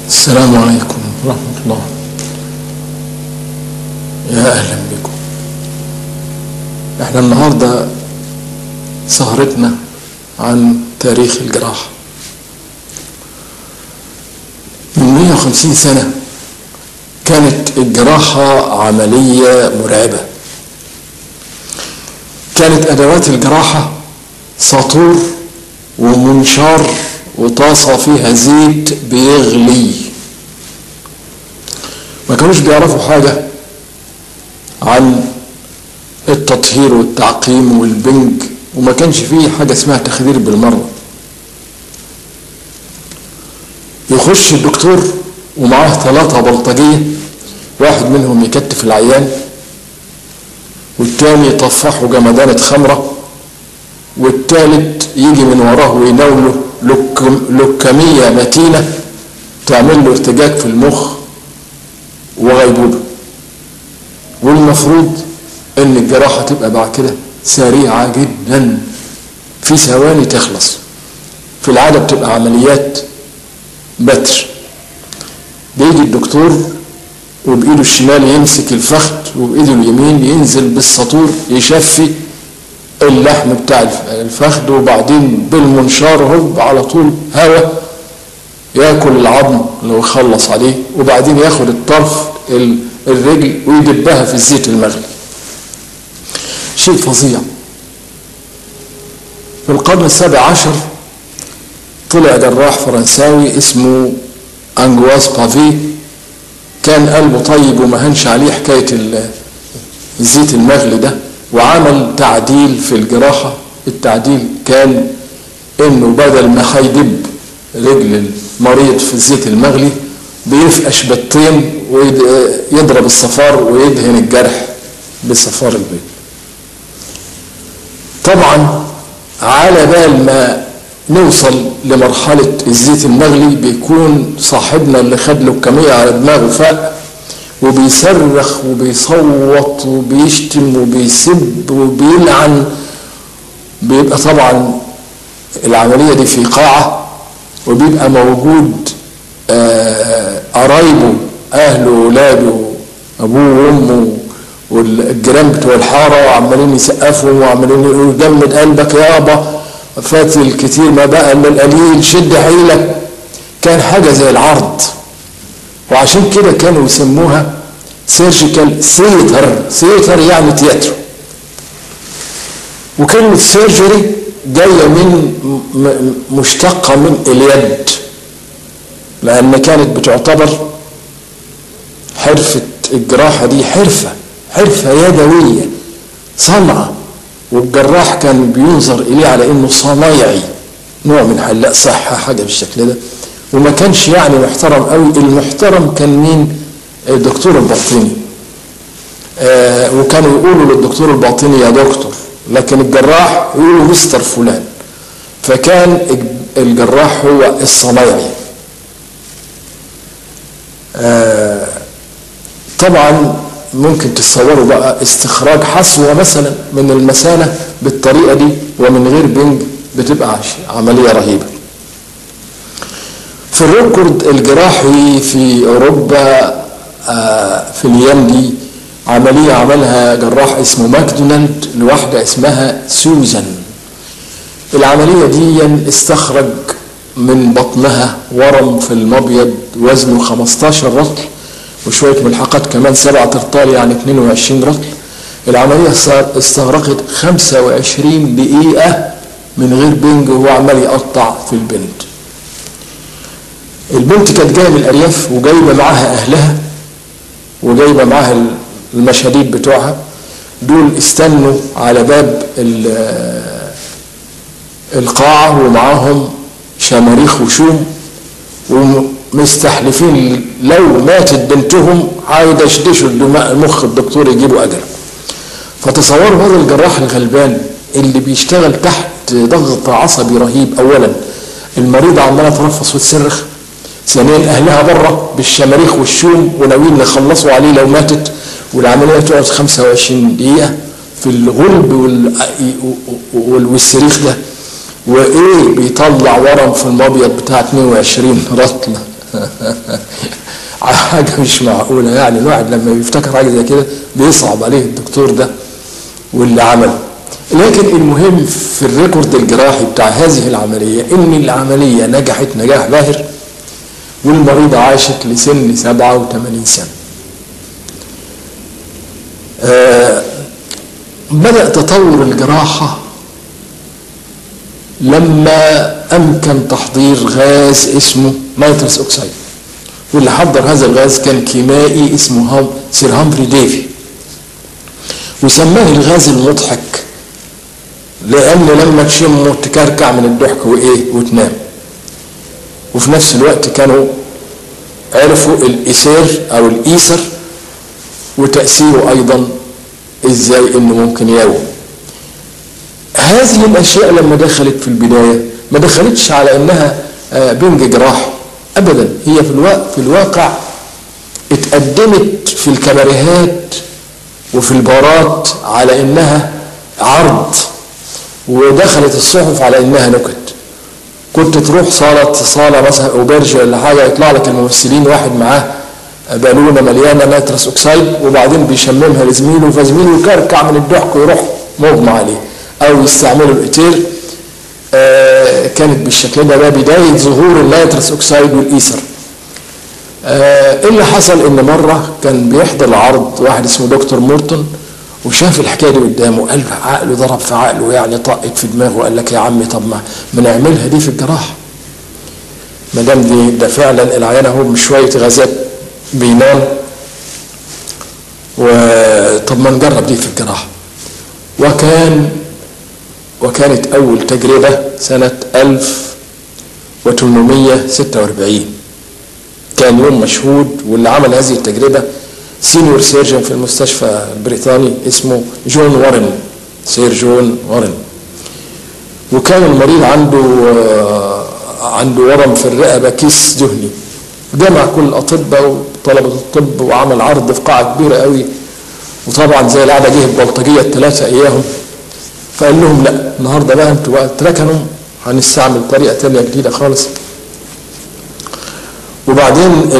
السلام عليكم ورحمة الله يا أهلا بكم احنا النهاردة سهرتنا عن تاريخ الجراحة من 150 سنة كانت الجراحة عملية مرعبة كانت أدوات الجراحة ساطور ومنشار وطاسة فيها زيت بيغلي ما كانوش بيعرفوا حاجة عن التطهير والتعقيم والبنج وما كانش فيه حاجة اسمها تخدير بالمرة يخش الدكتور ومعاه ثلاثة بلطجية واحد منهم يكتف العيان والتاني يطفحه جمدانة خمرة والتالت يجي من وراه ويناوله لكم لكمية متينة تعمل له ارتجاج في المخ وغيبوبة والمفروض ان الجراحة تبقى بعد كده سريعة جدا في ثواني تخلص في العادة بتبقى عمليات بتر بيجي الدكتور وبإيده الشمال يمسك الفخذ وبإيده اليمين ينزل بالسطور يشفي اللحم بتاع الفخذ وبعدين بالمنشار هوب على طول هواء ياكل العظم لو يخلص عليه وبعدين ياخد الطرف الرجل ويدبها في الزيت المغلي شيء فظيع في القرن السابع عشر طلع جراح فرنساوي اسمه انجواز بافي كان قلبه طيب وما هنش عليه حكايه الزيت المغلي ده وعمل تعديل في الجراحة التعديل كان انه بدل ما هيدب رجل المريض في الزيت المغلي بيفقش بالطين ويضرب الصفار ويدهن الجرح بصفار البيض طبعا على بال ما نوصل لمرحلة الزيت المغلي بيكون صاحبنا اللي خد له الكمية على دماغه فاق وبيصرخ وبيصوت وبيشتم وبيسب وبيلعن بيبقى طبعا العملية دي في قاعة وبيبقى موجود قرايبه أهله وولاده أبوه وأمه والجيران بتوع الحارة وعمالين يسقفوا وعمالين يقولوا جمد قلبك يابا فات الكتير ما بقى إلا القليل شد حيلك كان حاجة زي العرض وعشان كده كانوا يسموها سيرجيكال سيتر سيتر يعني تياترو وكلمة سيرجري جاية من مشتقة من اليد لأن كانت بتعتبر حرفة الجراحة دي حرفة حرفة يدوية صنعة والجراح كان بينظر إليه على إنه صنايعي نوع من حلاق صحة حاجة بالشكل ده وما كانش يعني محترم قوي المحترم كان مين الدكتور الباطني آه وكانوا يقولوا للدكتور الباطني يا دكتور لكن الجراح يقولوا مستر فلان فكان الجراح هو الصنايعي آه طبعا ممكن تتصوروا بقى استخراج حصوة مثلا من المثانة بالطريقة دي ومن غير بنج بتبقى عملية رهيبة في الريكورد الجراحي في اوروبا في الايام دي عمليه عملها جراح اسمه ماكدونالد لواحده اسمها سوزان العمليه دي استخرج من بطنها ورم في المبيض وزنه 15 رطل وشويه ملحقات كمان سبعة ارطال يعني 22 رطل العمليه استغرقت 25 دقيقه من غير بنج وهو عمال يقطع في البنت البنت كانت جايه من الارياف وجايبه معاها اهلها وجايبه معاها المشاديد بتوعها دول استنوا على باب القاعه ومعاهم شماريخ وشوم ومستحلفين لو ماتت بنتهم هيدشدشوا الدماء المخ الدكتور يجيبوا اجل فتصوروا هذا الجراح الغلبان اللي بيشتغل تحت ضغط عصبي رهيب اولا المريضه عماله ترفص وتصرخ ثانيا اهلها بره بالشماريخ والشوم وناويين يخلصوا عليه لو ماتت والعمليه تقعد 25 دقيقه في الغلب والصريخ ده وايه بيطلع ورم في المبيض بتاع 22 رطل حاجة مش معقولة يعني الواحد لما بيفتكر حاجة زي كده بيصعب عليه الدكتور ده واللي عمله لكن المهم في الريكورد الجراحي بتاع هذه العملية إن العملية نجحت نجاح باهر والمريضة عاشت لسن 87 سنة آه بدأ تطور الجراحة لما أمكن تحضير غاز اسمه نيترس أوكسيد واللي حضر هذا الغاز كان كيمائي اسمه سير هامفري ديفي وسماه الغاز المضحك لأنه لما تشمه تكركع من الضحك وإيه وتنام وفي نفس الوقت كانوا عرفوا الإيسير أو الإيسر وتأثيره أيضا إزاي إنه ممكن يروي هذه الأشياء لما دخلت في البداية ما دخلتش على إنها بنج جراحي أبدا هي في الواقع, في الواقع اتقدمت في الكباريهات وفي البارات على إنها عرض ودخلت الصحف على إنها نكت كنت تروح صالة صالة مثلا أوبرج ولا حاجة يطلع لك الممثلين واحد معاه بالونة مليانة نيترس أكسيد وبعدين بيشممها لزميله فزميله يكركع من الضحك ويروح مغمى عليه أو يستعملوا الإتير آه كانت بالشكل ده ده بداية ظهور النيترس أكسيد والإيثر آه اللي حصل إن مرة كان بيحضر عرض واحد اسمه دكتور مورتون وشاف الحكايه دي قدامه قال عقله ضرب في عقله يعني طقت في دماغه وقال لك يا عمي طب ما ما نعملها دي في الجراحه ما دام دي ده فعلا العيان اهو بشويه غازات بينام وطب ما نجرب دي في الجراحه وكان وكانت اول تجربه سنه 1846 كان يوم مشهود واللي عمل هذه التجربه سينيور سيرجن في المستشفى البريطاني اسمه جون وارن سير جون وارن وكان المريض عنده عنده ورم في الرقبة كيس دهني جمع كل الأطباء وطلبة الطب وعمل عرض في قاعة كبيرة قوي وطبعا زي العادة جه البلطجية الثلاثة إياهم فقال لهم لا النهارده بقى انتوا بقى اتركنوا هنستعمل طريقة تانية جديدة خالص وبعدين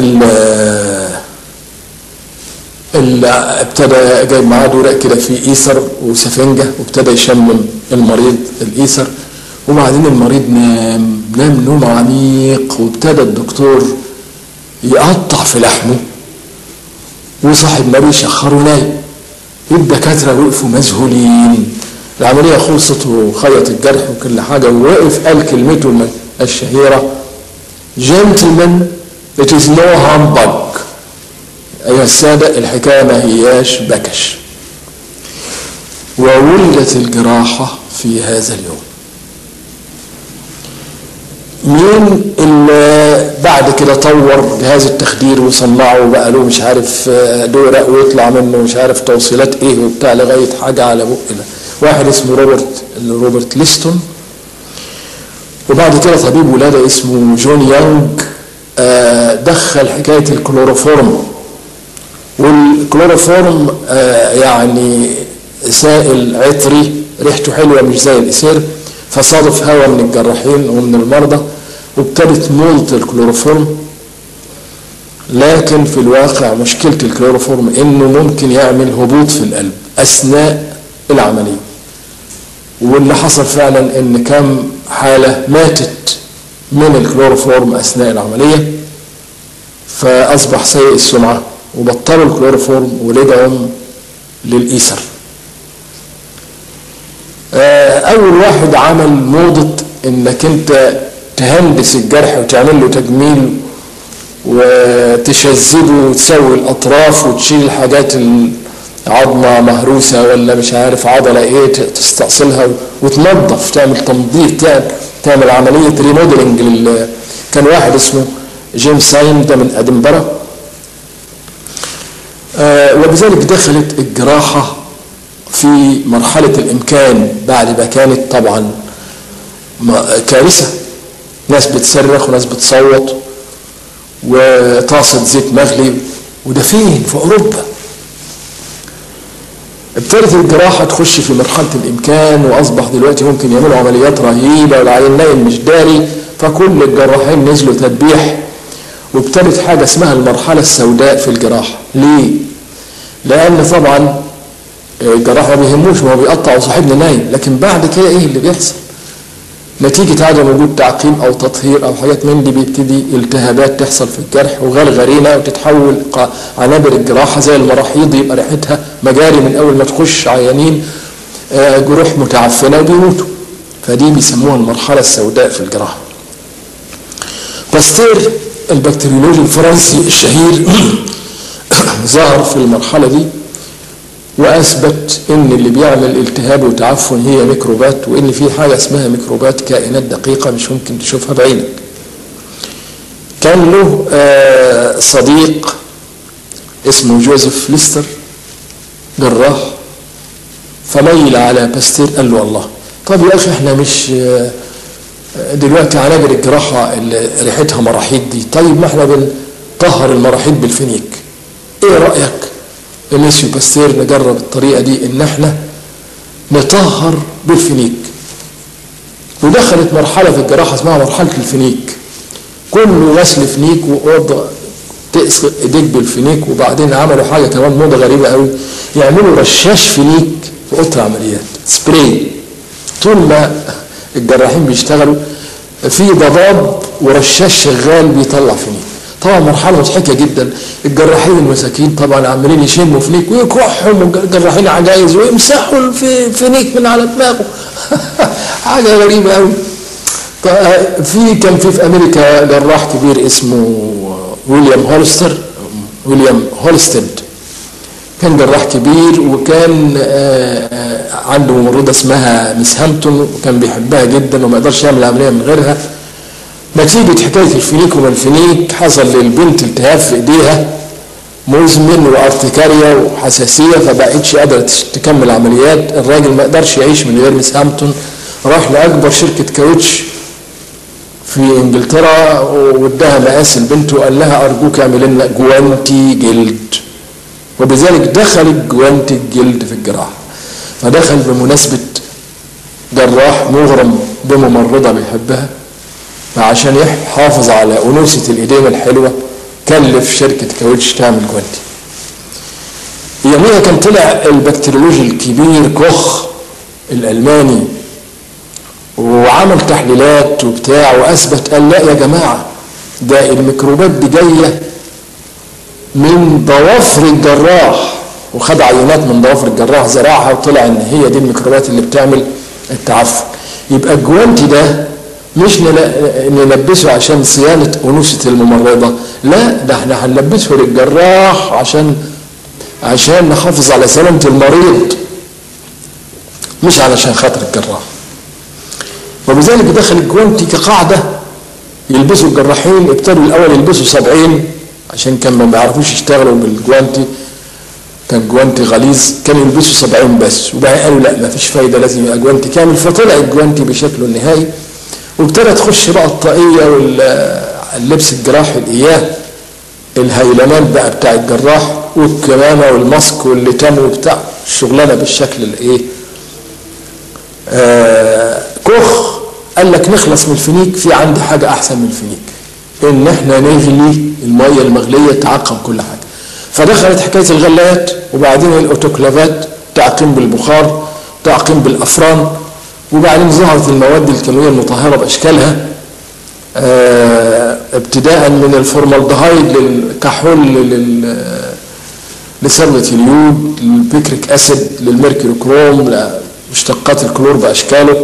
اللي ابتدى جايب معاه دورق كده فيه ايثر وسفنجه وابتدى يشمم المريض الايثر وبعدين المريض نام نام نوم عميق وابتدى الدكتور يقطع في لحمه وصاحب النبي يشخره نايم الدكاتره وقفوا مذهولين العمليه خلصت وخيط الجرح وكل حاجه ووقف قال كلمته الشهيره جنتلمان it is no humbug أيها السادة الحكاية ما هياش بكش وولدت الجراحة في هذا اليوم مين اللي بعد كده طور جهاز التخدير وصنعه وبقى له مش عارف دورق ويطلع منه مش عارف توصيلات ايه وبتاع لغايه حاجه على بق واحد اسمه روبرت روبرت ليستون وبعد كده طبيب ولاده اسمه جون يانج دخل حكايه الكلوروفورم والكلوروفورم آه يعني سائل عطري ريحته حلوه مش زي الاسير فصادف هوا من الجراحين ومن المرضى وابتدت موت الكلوروفورم لكن في الواقع مشكلة الكلوروفورم انه ممكن يعمل هبوط في القلب اثناء العملية واللي حصل فعلا ان كم حالة ماتت من الكلوروفورم اثناء العملية فاصبح سيء السمعة وبطلوا الكلوروفورم ورجعوا للإيثر أول واحد عمل موضة إنك أنت تهندس الجرح وتعمل له تجميل وتشذبه وتسوي الأطراف وتشيل الحاجات عظمة مهروسة ولا مش عارف عضلة إيه تستأصلها وتنظف تعمل تنظيف تعمل عملية ريموديلنج لل كان واحد اسمه جيمس سايم ده من أدنبرا آه وبذلك دخلت الجراحة في مرحلة الإمكان بعد ما كانت طبعا كارثة ناس بتصرخ وناس بتصوت وطاسة زيت مغلي وده فين في أوروبا ابتدت الجراحة تخش في مرحلة الإمكان وأصبح دلوقتي ممكن يعملوا عمليات رهيبة والعيان نايم مش داري فكل الجراحين نزلوا تدبيح وابتدت حاجة اسمها المرحلة السوداء في الجراحة ليه؟ لأن طبعا الجراح ما بيهموش ما هو بيقطع وصاحبنا نايم لكن بعد كده ايه اللي بيحصل؟ نتيجة عدم وجود تعقيم أو تطهير أو حاجات من دي بيبتدي التهابات تحصل في الجرح وغرغرينة وتتحول عنابر الجراحة زي المراحيض يبقى ريحتها مجاري من أول ما تخش عيانين جروح متعفنة وبيموتوا فدي بيسموها المرحلة السوداء في الجراحة باستير البكتيريولوجي الفرنسي الشهير ظهر في المرحلة دي واثبت ان اللي بيعمل التهاب وتعفن هي ميكروبات وان في حاجه اسمها ميكروبات كائنات دقيقه مش ممكن تشوفها بعينك كان له صديق اسمه جوزيف ليستر جراح فميل على باستير قال له الله طب يا اخي احنا مش دلوقتي عنابر الجراحه اللي ريحتها مراحيض دي طيب ما احنا بنطهر المراحيض بالفينيك ايه رايك ميسيو باستير نجرب الطريقة دي إن إحنا نطهر بالفينيك ودخلت مرحلة في الجراحة اسمها مرحلة الفينيك كله غسل فينيك وأوضة تغسل ايديك بالفينيك وبعدين عملوا حاجة كمان موضة غريبة قوي يعملوا رشاش فينيك في أوضة العمليات سبراي طول ما الجراحين بيشتغلوا في ضباب ورشاش شغال بيطلع فينيك طبعا مرحله مضحكه جدا الجراحين المساكين طبعا عمالين يشموا فينيك ويكحهم الجراحين عجايز ويمسحوا الفينيك من على دماغه حاجه غريبه قوي في كان في في امريكا جراح كبير اسمه ويليام هولستر ويليام هولستد كان جراح كبير وكان عنده ممرضه اسمها ميس هامبتون وكان بيحبها جدا وما يقدرش يعمل عمليه من غيرها نتيجة حكاية الفينيك وما الفينيك حصل للبنت التهاب في ايديها مزمن وارتكاريا وحساسية فبقتش قادرة تكمل عمليات الراجل ما قدرش يعيش من غير ميس هامبتون راح لأكبر شركة كاوتش في انجلترا واداها مقاس البنت وقال لها ارجوك اعمل لنا جوانتي جلد وبذلك دخلت جوانتي الجلد في الجراحة فدخل بمناسبة جراح مغرم بممرضة بيحبها فعشان يحافظ على أنوثة الإيدين الحلوة كلف شركة كاوتش تعمل جوانتي يوميها كان طلع البكتيريولوجي الكبير كوخ الألماني وعمل تحليلات وبتاع وأثبت قال لا يا جماعة ده الميكروبات دي جاية من ضوافر الجراح وخد عينات من ضوافر الجراح زرعها وطلع ان هي دي الميكروبات اللي بتعمل التعفن يبقى الجوانتي ده مش نلبسه عشان صيانة أنوثة الممرضة لا ده احنا هنلبسه للجراح عشان عشان نحافظ على سلامة المريض مش علشان خاطر الجراح وبذلك دخل الجوانتي كقاعدة يلبسوا الجراحين ابتدوا الأول يلبسوا سبعين عشان كان ما بيعرفوش يشتغلوا بالجوانتي كان جوانتي غليظ كانوا يلبسوا سبعين بس وبعدين قالوا لا ما فيش فايدة لازم يبقى جوانتي كامل فطلع الجوانتي بشكله النهائي وابتدى تخش بقى الطاقية واللبس الجراحي الإياه الهيلمان بقى بتاع الجراح والكمامة والماسك واللتان وبتاع الشغلانة بالشكل الايه آه كخ قال لك نخلص من الفينيك في عندي حاجة أحسن من الفينيك إن إحنا نغلي المية المغلية تعقم كل حاجة فدخلت حكاية الغلات وبعدين الأوتوكلافات تعقيم بالبخار تعقيم بالأفران وبعدين ظهرت المواد الكيميائية المطهرة بأشكالها آه ابتداء من الفورمالدهايد للكحول لل لثروة اليود للبيكريك أسيد للميركوري كروم لمشتقات الكلور بأشكاله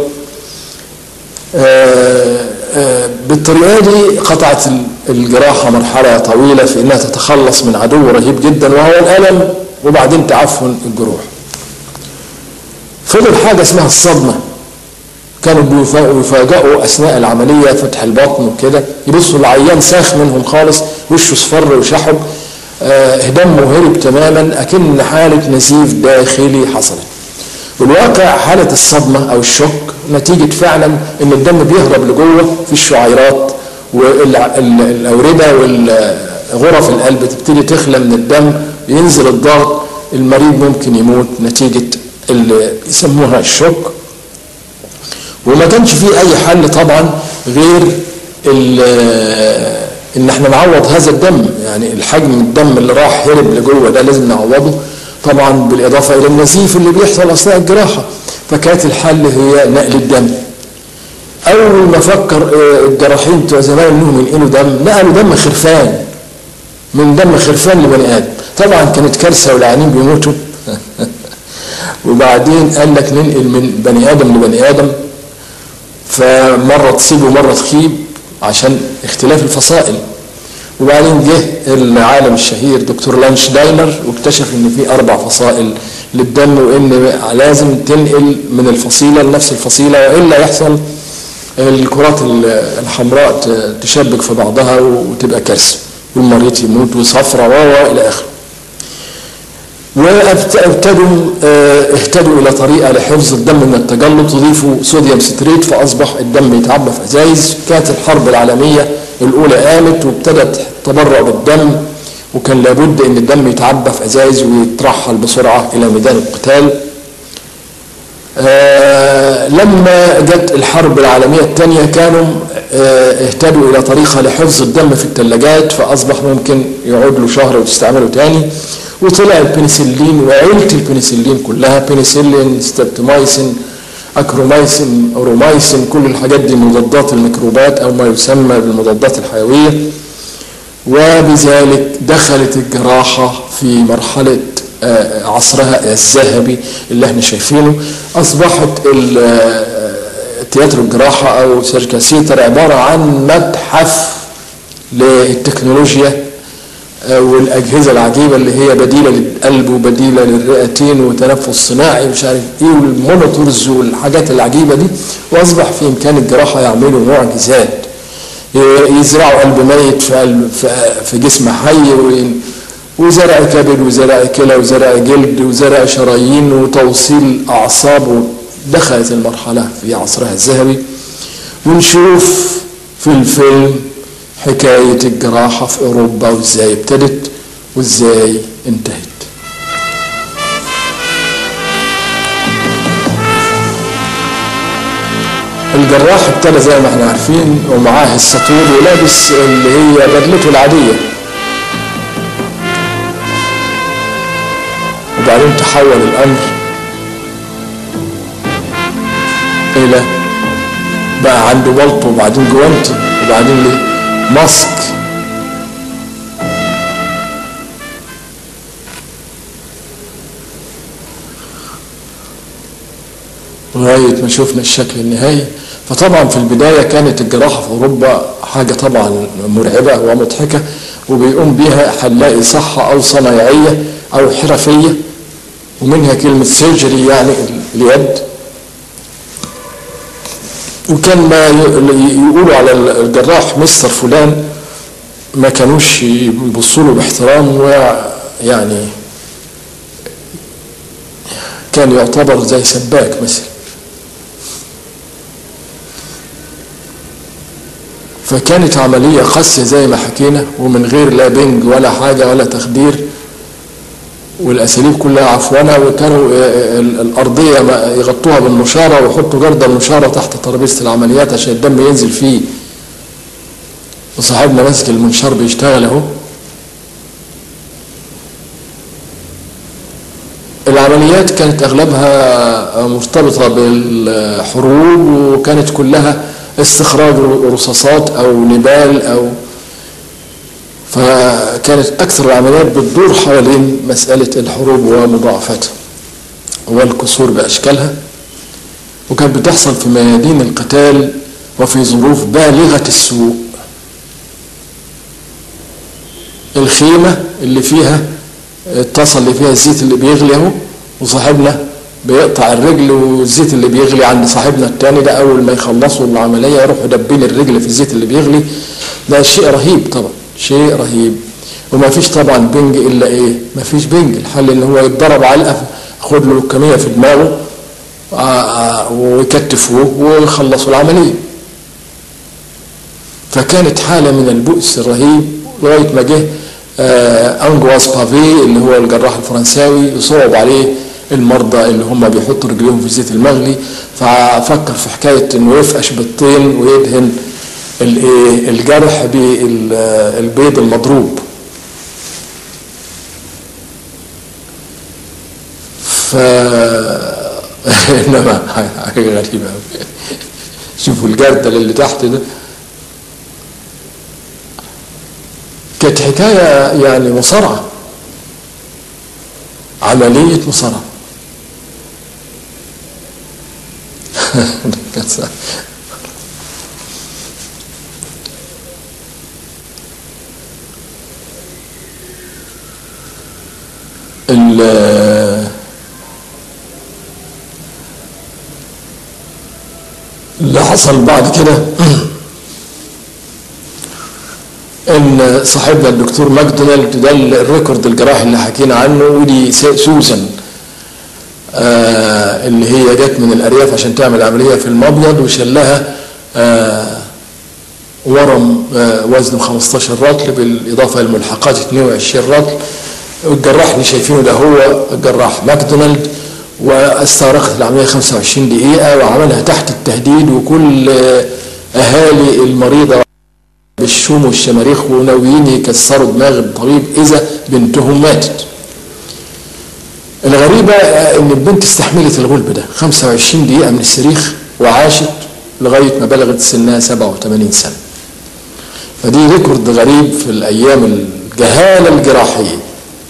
آه آه بالطريقة دي قطعت الجراحة مرحلة طويلة في إنها تتخلص من عدو رهيب جدا وهو الألم وبعدين تعفن الجروح فضل حاجة اسمها الصدمة كانوا بيفاجئوا اثناء العمليه فتح البطن وكده يبصوا العيان ساخ منهم خالص وشه اصفر وشحب آه دمه هرب تماما اكن حاله نزيف داخلي حصلت والواقع حاله الصدمه او الشك نتيجه فعلا ان الدم بيهرب لجوه في الشعيرات والاورده والغرف القلب تبتدي تخلى من الدم ينزل الضغط المريض ممكن يموت نتيجه اللي يسموها الشك وما كانش فيه اي حل طبعا غير ان احنا نعوض هذا الدم يعني الحجم الدم اللي راح هرب لجوه ده لازم نعوضه طبعا بالاضافه الى النزيف اللي بيحصل اثناء الجراحه فكانت الحل هي نقل الدم اول ما فكر الجراحين بتوع زمان انهم ينقلوا دم نقلوا دم خرفان من دم خرفان لبني ادم طبعا كانت كارثه والعيانين بيموتوا وبعدين قال لك ننقل من بني ادم لبني ادم فمره تصيب ومره تخيب عشان اختلاف الفصائل وبعدين جه العالم الشهير دكتور لانش داينر واكتشف ان في اربع فصائل للدم وان لازم تنقل من الفصيله لنفس الفصيله والا يحصل الكرات الحمراء تشبك في بعضها وتبقى كارثه والمريض يموت وصفرة و الى اخره. وابتدوا اهتدوا الى طريقه لحفظ الدم من التجلط تضيفوا صوديوم ستريت فاصبح الدم يتعبى في ازايز كانت الحرب العالميه الاولى قامت وابتدت تبرع بالدم وكان لابد ان الدم يتعبى في ازايز ويترحل بسرعه الى ميدان القتال آه لما جت الحرب العالميه الثانيه كانوا آه اهتدوا الى طريقه لحفظ الدم في الثلاجات فاصبح ممكن يقعد له شهر وتستعمله تاني وطلع البنسلين وعيله البنسلين كلها بنسلين ستريبتومايسين اكرومايسين اورومايسين كل الحاجات دي مضادات الميكروبات او ما يسمى بالمضادات الحيويه وبذلك دخلت الجراحه في مرحله عصرها الذهبي اللي احنا شايفينه اصبحت تياترو الجراحه او سيرجيكال سيتر عباره عن متحف للتكنولوجيا والاجهزه العجيبه اللي هي بديله للقلب وبديله للرئتين وتنفس صناعي مش عارف ايه والمونيتورز والحاجات العجيبه دي واصبح في امكان الجراحه يعملوا معجزات يزرعوا قلب ميت في قلب في جسم حي وزرع كبد وزرع كلى وزرع جلد وزرع شرايين وتوصيل اعصاب دخلت المرحله في عصرها الذهبي ونشوف في الفيلم حكايه الجراحه في اوروبا وازاي ابتدت وازاي انتهت الجراح ابتدى زي ما احنا عارفين ومعاه السطور ولابس اللي هي بدلته العاديه وبعدين تحول الامر الى بقى عنده بلطو وبعدين جوانتي وبعدين ليه ماسك لغاية ما شفنا الشكل النهائي فطبعا في البداية كانت الجراحة في أوروبا حاجة طبعا مرعبة ومضحكة وبيقوم بها هنلاقي صحة أو صنايعية أو حرفية ومنها كلمة سيرجري يعني اليد وكان ما يقولوا على الجراح مستر فلان ما كانوش يبصوا له باحترام ويعني كان يعتبر زي سباك مثلا فكانت عملية قاسية زي ما حكينا ومن غير لا بنج ولا حاجة ولا تخدير والاساليب كلها عفونه وكانوا الارضيه يغطوها بالنشاره ويحطوا جرد النشاره تحت ترابيزه العمليات عشان الدم ينزل فيه وصاحبنا ماسك المنشار بيشتغل اهو العمليات كانت اغلبها مرتبطه بالحروب وكانت كلها استخراج رصاصات او نبال او فكانت أكثر العمليات بتدور حوالين مسألة الحروب ومضاعفتها والكسور بأشكالها وكانت بتحصل في ميادين القتال وفي ظروف بالغة السوء الخيمة اللي فيها اتصل اللي فيها الزيت اللي بيغلي اهو وصاحبنا بيقطع الرجل والزيت اللي بيغلي عند صاحبنا التاني ده اول ما يخلصوا العمليه يروحوا دبين الرجل في الزيت اللي بيغلي ده شيء رهيب طبعا شيء رهيب وما فيش طبعا بنج الا ايه ما فيش بنج الحل ان هو يتضرب علقه خد له لكميه في دماغه ويكتفوه ويخلصوا العمليه فكانت حاله من البؤس الرهيب لغايه ما جه انجواس بافي اللي هو الجراح الفرنساوي يصعب عليه المرضى اللي هم بيحطوا رجليهم في الزيت المغلي ففكر في حكايه انه يفقش بالطين ويدهن الايه الجرح بالبيض المضروب ف انما حاجه غريبه أوي. شوفوا الجردل اللي تحت ده كانت حكايه يعني مصارعه عمليه مصارعه ال- اللي حصل بعد كده ان صاحبنا الدكتور ماكدونالد ده الريكورد الجراحي اللي حكينا عنه ودي سوزن آه اللي هي جت من الارياف عشان تعمل عمليه في المبيض وشلها آه ورم آه وزنه 15 رطل بالاضافه للملحقات 22 رطل والجراح اللي شايفينه ده هو الجراح ماكدونالد واستغرقت العمليه 25 دقيقه وعملها تحت التهديد وكل آه، اهالي المريضه بالشوم والشماريخ وناويين يكسروا دماغ الطبيب اذا بنتهم ماتت. الغريبه آه، ان البنت استحملت الغلب ده 25 دقيقه من الصريخ وعاشت لغايه ما بلغت سنها 87 سنه. فدي ريكورد غريب في الايام الجهاله الجراحيه.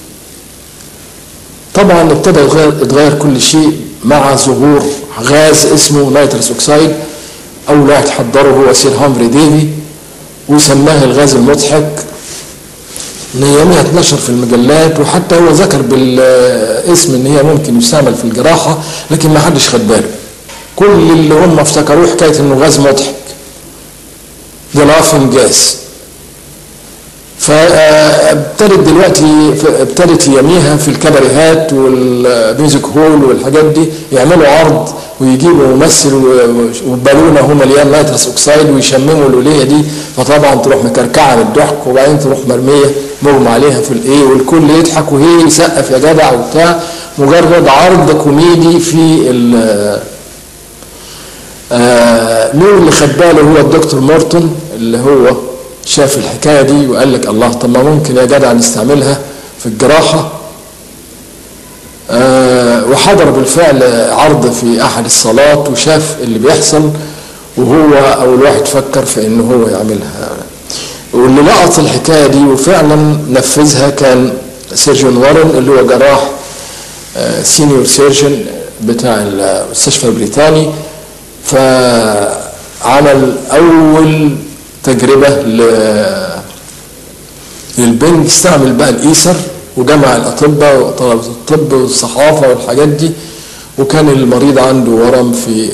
طبعا ابتدى يتغير, يتغير كل شيء مع ظهور غاز اسمه نيترس اوكسيد اول واحد حضره هو سير هامري ديفي وسماه الغاز المضحك ان ايامها اتنشر في المجلات وحتى هو ذكر بالاسم ان هي ممكن يستعمل في الجراحه لكن ما حدش خد باله كل اللي هم افتكروه حكايه انه غاز مضحك ده لافن جاز فابتدت دلوقتي ابتدت يميها في الكباريهات والميوزك هول والحاجات دي يعملوا عرض ويجيبوا ممثل وبالونه هو مليان نيترس اوكسيد ويشمموا الوليه دي فطبعا تروح مكركعه من الضحك وبعدين تروح مرميه مغمى عليها في الايه والكل يضحك وهي يسقف يا جدع وبتاع مجرد عرض كوميدي في ال آه مين اللي خد باله هو الدكتور مورتون اللي هو شاف الحكايه دي وقال لك الله طب ما ممكن يا جدع نستعملها في الجراحه آه وحضر بالفعل عرض في احد الصالات وشاف اللي بيحصل وهو اول واحد فكر في ان هو يعملها واللي لقط الحكايه دي وفعلا نفذها كان سيرجن وارن اللي هو جراح آه سينيور سيرجن بتاع المستشفى البريطاني فعمل اول تجربة للبنج استعمل بقى الإيسر وجمع الأطباء وطلبة الطب والصحافة والحاجات دي وكان المريض عنده ورم في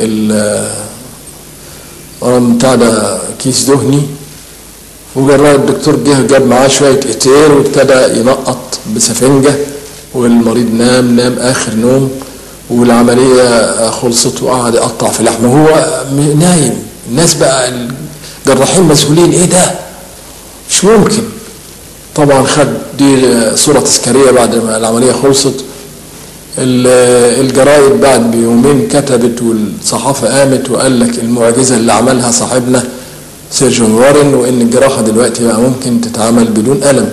ورم بتاع ده كيس دهني وجرى الدكتور جه جاب معاه شوية إتير وابتدى ينقط بسفنجة والمريض نام نام آخر نوم والعملية خلصت وقعد يقطع في لحمه هو نايم الناس بقى جراحين مسؤولين ايه ده مش ممكن طبعا خد دي صورة تذكارية بعد ما العملية خلصت الجرايد بعد بيومين كتبت والصحافة قامت وقال لك المعجزة اللي عملها صاحبنا سيرجون وارن وان الجراحة دلوقتي بقى ممكن تتعمل بدون ألم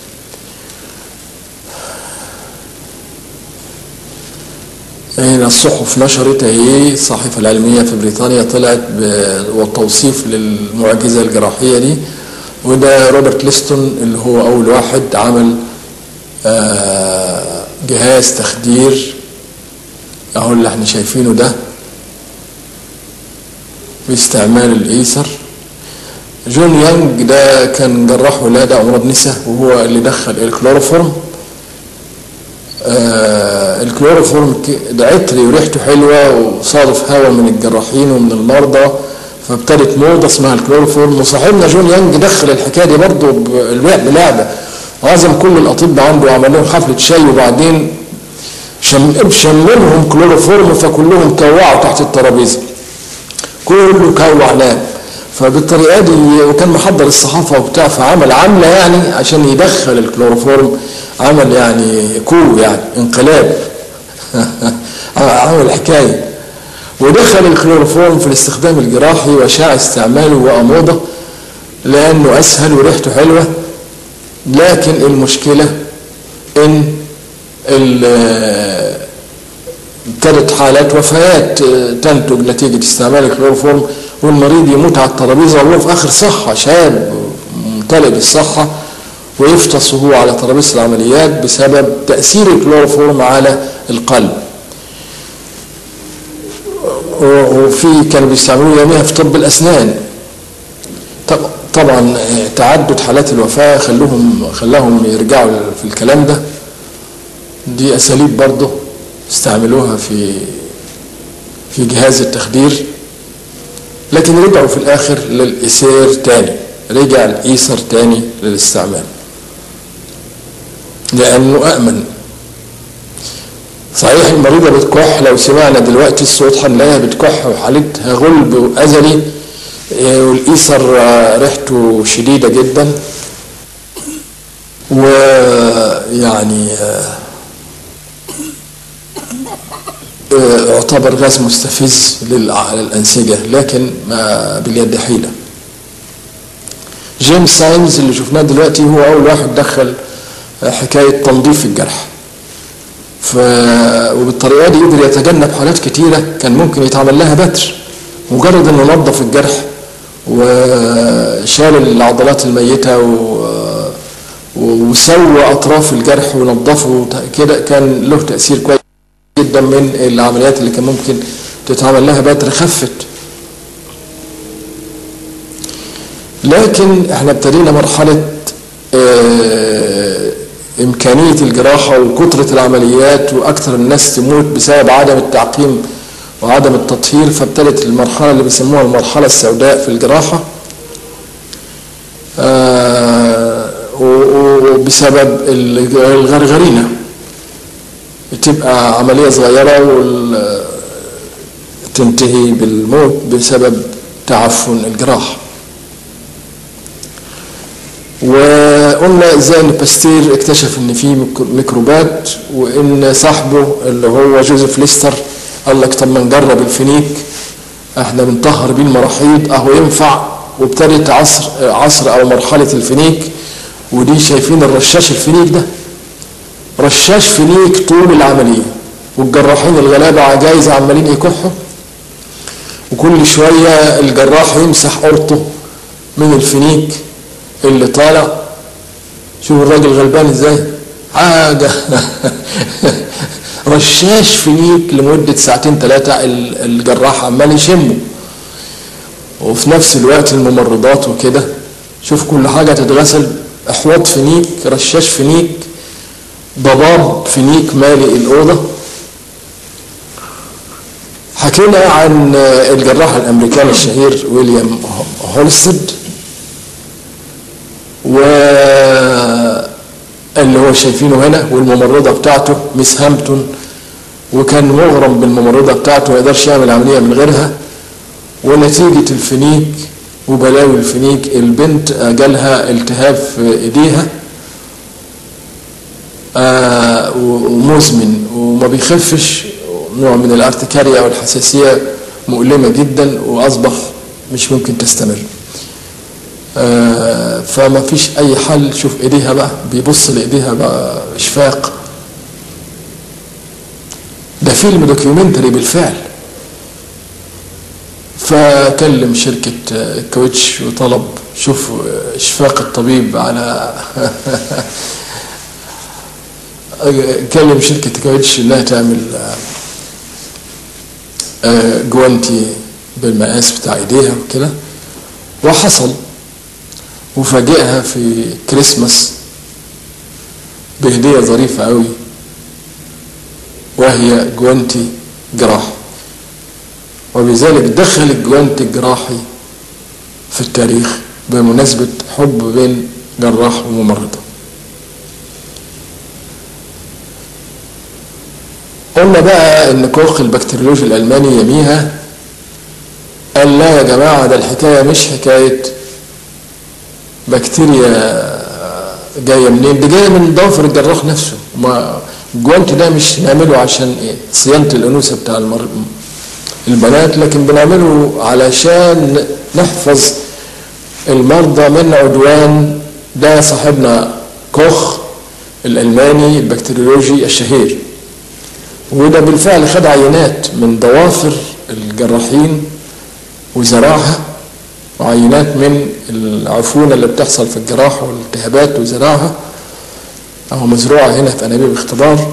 هنا الصحف نشرت اهي الصحيفه العلميه في بريطانيا طلعت والتوصيف للمعجزه الجراحيه دي وده روبرت ليستون اللي هو اول واحد عمل جهاز تخدير اهو اللي احنا شايفينه ده باستعمال الايسر جون يانج ده كان جراح ولاده امراض نساء وهو اللي دخل الكلوروفورم آه الكلوروفورم ده عطري وريحته حلوه وصادف هوا من الجراحين ومن المرضى فابتدت موضه اسمها الكلوروفورم وصاحبنا جون يانج دخل الحكايه دي برضه بلعبه عزم كل الاطباء عنده وعمل لهم حفله شاي وبعدين شم شملهم كلوروفورم فكلهم كوعوا تحت الترابيزه كله كوع نام فبالطريقه دي وكان محضر الصحافه وبتاع فعمل عمله يعني عشان يدخل الكلوروفورم عمل يعني كو يعني انقلاب عمل حكايه ودخل الكلوروفورم في الاستخدام الجراحي وشاع استعماله وأموضة لأنه أسهل وريحته حلوة لكن المشكلة إن ابتدت حالات وفيات تنتج نتيجة استعمال الكلوروفورم والمريض يموت على الترابيزة وهو في آخر صحة شاب ممتلئ بالصحة ويفطس وهو على ترابيزة العمليات بسبب تأثير الكلوروفورم على القلب وفي كانوا بيستعملوه يوميها في طب الأسنان طبعا تعدد حالات الوفاة خلوهم خلاهم يرجعوا في الكلام ده دي أساليب برضه استعملوها في في جهاز التخدير لكن رجعوا في الآخر للإيسير تاني رجع الإيسر تاني للاستعمال لأنه أأمن صحيح المريضة بتكح لو سمعنا دلوقتي الصوت هنلاقيها بتكح وحالتها غلب وأزلي والإيسر ريحته شديدة جدا ويعني يعتبر غاز مستفز للأنسجة لكن ما باليد حيلة جيمس سايمز اللي شفناه دلوقتي هو أول واحد دخل حكاية تنظيف الجرح ف... وبالطريقة دي قدر يتجنب حالات كتيرة كان ممكن يتعمل لها بتر مجرد انه نظف الجرح وشال العضلات الميتة و... وسوى أطراف الجرح ونظفه كده كان له تأثير كويس جدا من العمليات اللي كان ممكن تتعمل لها بتر خفت لكن احنا ابتدينا مرحلة اه إمكانية الجراحة وكثرة العمليات وأكثر الناس تموت بسبب عدم التعقيم وعدم التطهير فابتدت المرحلة اللي بيسموها المرحلة السوداء في الجراحة اه وبسبب الغرغرينة تبقى عملية صغيرة وتنتهي بالموت بسبب تعفن الجراحة وقلنا ازاي ان باستير اكتشف ان في ميكروبات وان صاحبه اللي هو جوزيف ليستر قال لك طب ما نجرب الفينيك احنا بنطهر بيه المراحيض اهو ينفع وابتدت عصر عصر او مرحله الفينيك ودي شايفين الرشاش الفينيك ده رشاش فينيك طول العمليه والجراحين الغلابه عجايز عمالين يكحوا وكل شويه الجراح يمسح قرطه من الفينيك اللي طالع شوف الراجل غلبان ازاي حاجة رشاش فينيك لمدة ساعتين ثلاثة الجراح عمال يشمه وفي نفس الوقت الممرضات وكده شوف كل حاجة تتغسل احواض فينيك رشاش فينيك ضباب فينيك مالي الأوضة حكينا عن الجراح الأمريكاني الشهير ويليام هولستد و اللي هو شايفينه هنا والممرضه بتاعته ميس هامبتون وكان مغرم بالممرضه بتاعته ما يقدرش يعمل عمليه من غيرها ونتيجه الفينيك وبلاوي الفينيك البنت جالها التهاب في ايديها آه ومزمن وما بيخفش نوع من الارتكاريا او الحساسيه مؤلمه جدا واصبح مش ممكن تستمر آه فما فيش اي حل شوف ايديها بقى بيبص لايديها بقى اشفاق ده فيلم دوكيومنتري بالفعل فكلم شركة الكاوتش وطلب شوف اشفاق الطبيب على كلم شركة الكاوتش انها تعمل جوانتي بالمقاس بتاع ايديها وكده وحصل وفاجئها في كريسماس بهدية ظريفة قوي وهي جوانتي جراحي وبذلك دخل الجوانتي الجراحي في التاريخ بمناسبة حب بين جراح وممرضة قلنا بقى ان كوخ البكتيريولوجي الالماني يميها قال لا يا جماعة ده الحكاية مش حكاية بكتيريا جايه منين؟ دي جايه من ضوافر الجراح نفسه ما الجوانت ده مش نعمله عشان ايه؟ صيانه الانوثه بتاع المر... البنات لكن بنعمله علشان نحفظ المرضى من عدوان ده صاحبنا كوخ الألماني البكتيريولوجي الشهير وده بالفعل خد عينات من ضوافر الجراحين وزرعها وعينات من العفونة اللي بتحصل في الجراحة والالتهابات وزرعها أو مزروعة هنا في أنابيب اختبار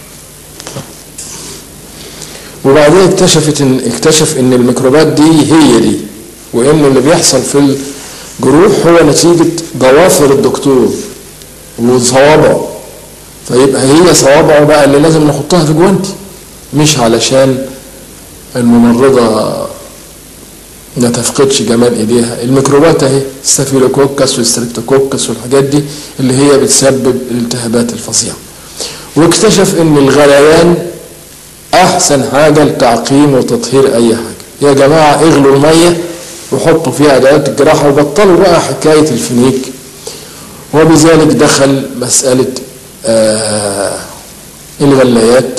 وبعدين اكتشفت إن اكتشف إن الميكروبات دي هي دي وإن اللي بيحصل في الجروح هو نتيجة ضوافر الدكتور وصوابعه فيبقى هي صوابعه بقى اللي لازم نحطها في جوانتي مش علشان الممرضة ما تفقدش جمال ايديها الميكروبات اهي ستافيلوكوكس والستريبتوكوكس والحاجات دي اللي هي بتسبب الالتهابات الفظيعه واكتشف ان الغليان احسن حاجه لتعقيم وتطهير اي حاجه يا جماعه اغلوا الميه وحطوا فيها ادوات الجراحه وبطلوا بقى حكايه الفينيك وبذلك دخل مساله آه الغلايات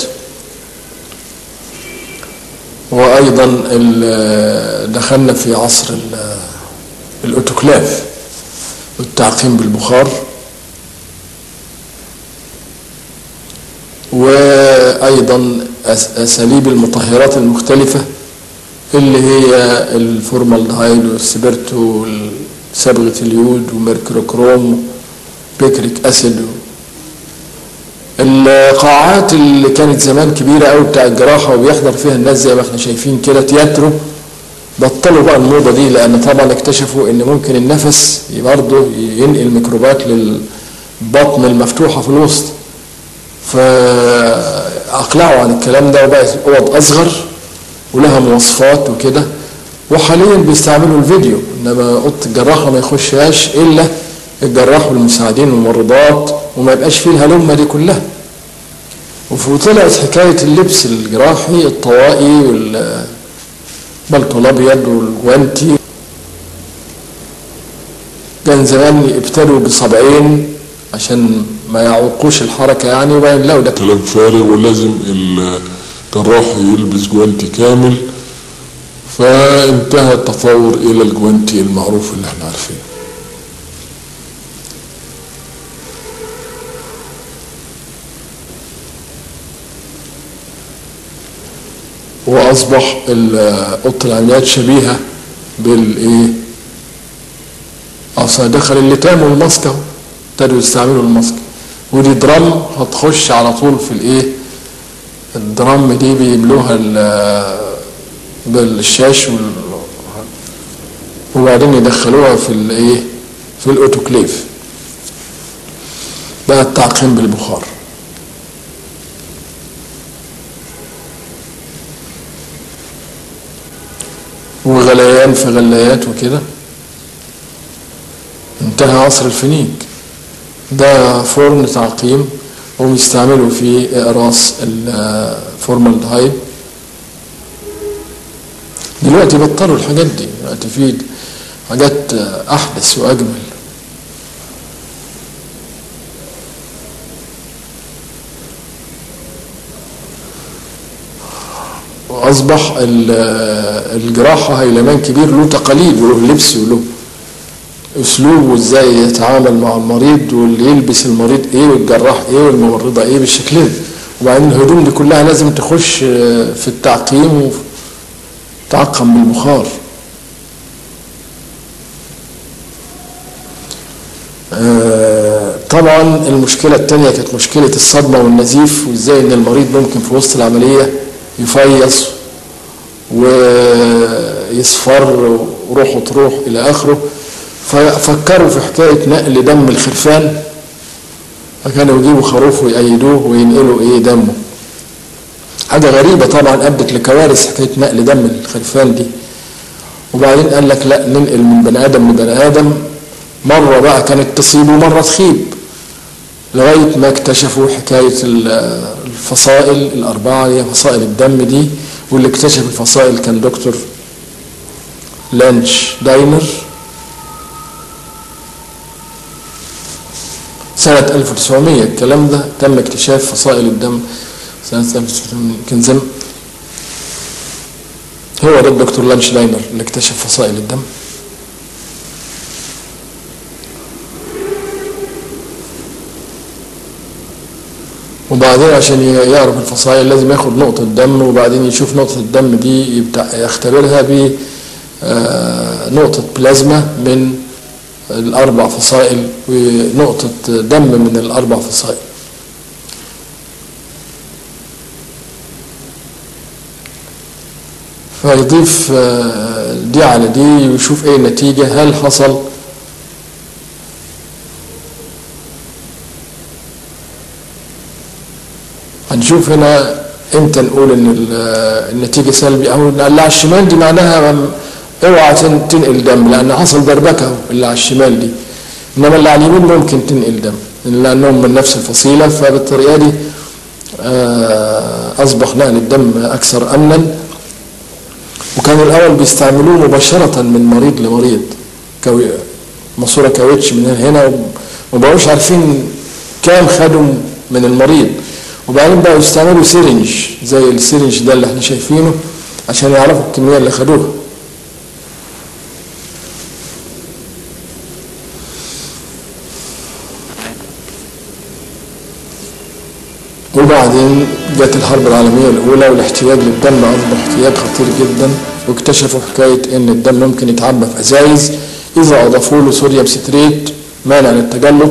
وايضا دخلنا في عصر الاوتوكلاف والتعقيم بالبخار وايضا اساليب المطهرات المختلفه اللي هي الفورمالدهايد والسبرتو صبغه اليود وميركروكروم بيكريك اسيد القاعات اللي كانت زمان كبيرة قوي بتاع الجراحة وبيحضر فيها الناس زي ما احنا شايفين كده تياترو بطلوا بقى الموضة دي لأن طبعا اكتشفوا إن ممكن النفس برضه ينقل ميكروبات للبطن المفتوحة في الوسط فأقلعوا عن الكلام ده وبقت أوض أصغر ولها مواصفات وكده وحاليا بيستعملوا الفيديو إنما أوضة الجراحة ما يخشهاش إلا الجراح والمساعدين والممرضات وما يبقاش فيه الهلمه دي كلها وطلعت حكايه اللبس الجراحي الطوائي والبلطو الابيض والجوانتي كان زمان ابتدوا بصبعين عشان ما يعوقوش الحركه يعني وبعدين لو ده كلام فارغ ولازم الجراح يلبس جوانتي كامل فانتهى التطور الى الجوانتي المعروف اللي احنا عارفينه واصبح اوضه العمليات شبيهه بالايه اصلا دخل اللتام والماسك اهو ابتدوا يستعملوا الماسك ودي درام هتخش على طول في الايه الدرام دي بيملوها بالشاش وال... وبعدين يدخلوها في الايه في الاوتوكليف بقى التعقيم بالبخار وغليان في غلايات وكده انتهى عصر الفينيك ده فرن تعقيم وبيستعملوا فيه اقراص الفورمالدهايد دلوقتي بطلوا الحاجات دي دلوقتي في حاجات احدث واجمل واصبح الجراحه هيلمان كبير له تقاليد وله لبس وله اسلوب وازاي يتعامل مع المريض واللي يلبس المريض ايه والجراح ايه والممرضه ايه بالشكل ده وبعدين الهدوم دي كلها لازم تخش في التعقيم وتعقم بالبخار طبعا المشكلة التانية كانت مشكلة الصدمة والنزيف وازاي ان المريض ممكن في وسط العملية يفيص ويصفر وروحه تروح الى اخره ففكروا في حكايه نقل دم الخرفان فكانوا يجيبوا خروف ويأيدوه وينقلوا ايه دمه حاجة غريبة طبعا أدت لكوارث حكاية نقل دم الخرفان دي وبعدين قال لك لا ننقل من بني آدم لبني آدم مرة بقى كانت تصيب ومرة تخيب لغاية ما اكتشفوا حكاية الفصائل الأربعة اللي هي فصائل الدم دي واللي اكتشف الفصائل كان دكتور لانش داينر سنة 1900 الكلام ده تم اكتشاف فصائل الدم سنة 1900 كان زم هو ده الدكتور لانش داينر اللي اكتشف فصائل الدم وبعدين عشان ي- يعرف الفصائل لازم ياخد نقطة دم وبعدين يشوف نقطة الدم دي يبتع- يختبرها ب آه، نقطة بلازما من الأربع فصائل ونقطة دم من الأربع فصائل فيضيف آه، دي على دي ويشوف ايه النتيجة هل حصل هنشوف هنا امتى نقول ان ال- النتيجة سلبي او اللي على الشمال دي معناها م- اوعى تن- تنقل دم لان حصل دربكة اهو اللي على الشمال دي انما اللي على اليمين ممكن تنقل دم لانهم من نفس الفصيلة فبالطريقة دي آه، اصبح نقل الدم اكثر امنا وكانوا الاول بيستعملوه مباشرة من مريض لمريض كوي ماسورة كاوتش من هنا وما بقوش عارفين كام خدوا من المريض وبعدين بقوا يستعملوا سيرنج زي السيرنج ده اللي احنا شايفينه عشان يعرفوا الكمية اللي خدوها وبعدين جت الحرب العالمية الأولى والاحتياج للدم أصبح احتياج خطير جدا واكتشفوا حكاية إن الدم ممكن يتعبى في أزايز إذا أضافوا له صوديوم ستريت مانع للتجلط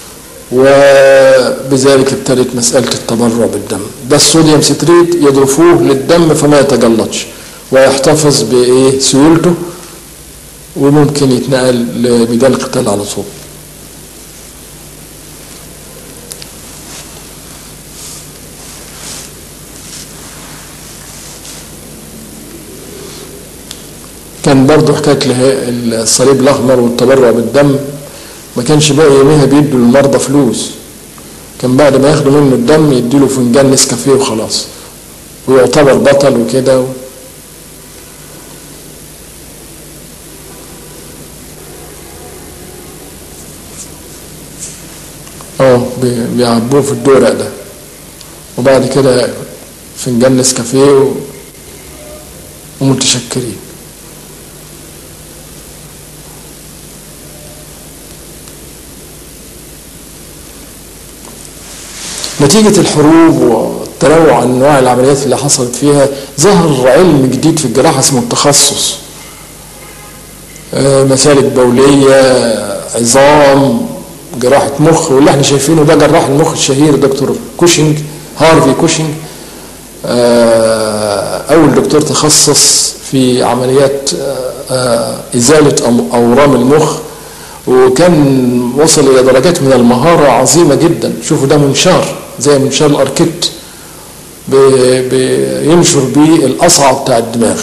وبذلك ابتدت مسألة التبرع بالدم ده الصوديوم ستريت يضيفوه للدم فما يتجلطش ويحتفظ بإيه سيولته وممكن يتنقل لميدان القتال على طول كان برضه حكايه اله- الصليب الاحمر والتبرع بالدم ما كانش باقي يوميها بيدوا للمرضى فلوس كان بعد ما ياخدوا منه الدم يديله فنجان نسكافيه وخلاص ويعتبر بطل وكده و... اه بي- بيعبوه في الدورق ده وبعد كده فنجان نسكافيه و... ومتشكرين نتيجة الحروب والتنوع أنواع العمليات اللي حصلت فيها ظهر علم جديد في الجراحة اسمه التخصص آه، مسالك بولية عظام جراحة مخ واللي احنا شايفينه ده جراح المخ الشهير دكتور كوشنج هارفي كوشنج آه، أول دكتور تخصص في عمليات آه، آه، إزالة أم- أورام المخ وكان وصل إلى درجات من المهارة عظيمة جدا شوفوا ده منشار زي منشار الأركيت بي- بينشر بيه الأصعب بتاع الدماغ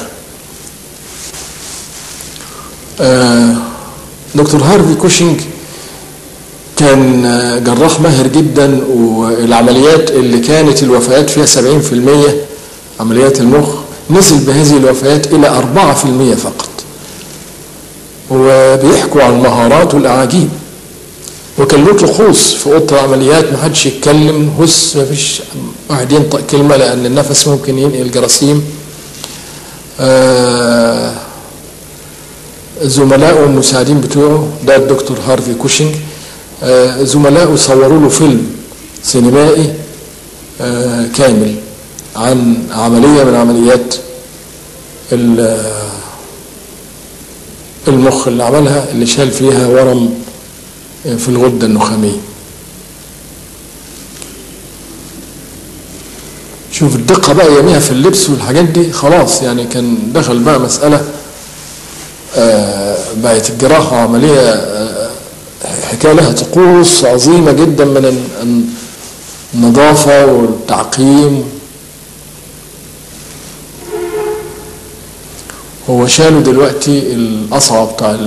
آه، دكتور هارفي كوشنج كان آه، جراح ماهر جدا والعمليات اللي كانت الوفيات فيها 70% عمليات المخ نزل بهذه الوفيات إلى 4% فقط وبيحكوا عن المهارات والأعاجيب وكان له طقوس في اوضه العمليات ما حدش يتكلم هس ما فيش واحد ينطق كلمه لان النفس ممكن ينقل جراثيم آه زملائه والمساعدين بتوعه ده الدكتور هارفي كوشنج آه زملائه صوروا له فيلم سينمائي آه كامل عن عمليه من عمليات المخ اللي عملها اللي شال فيها ورم في الغدة النخامية شوف الدقة بقى يوميها في اللبس والحاجات دي خلاص يعني كان دخل بقى مسألة آه بقت الجراحة عملية آه حكاية لها طقوس عظيمة جدا من النظافة والتعقيم هو شالوا دلوقتي القصعة بتاع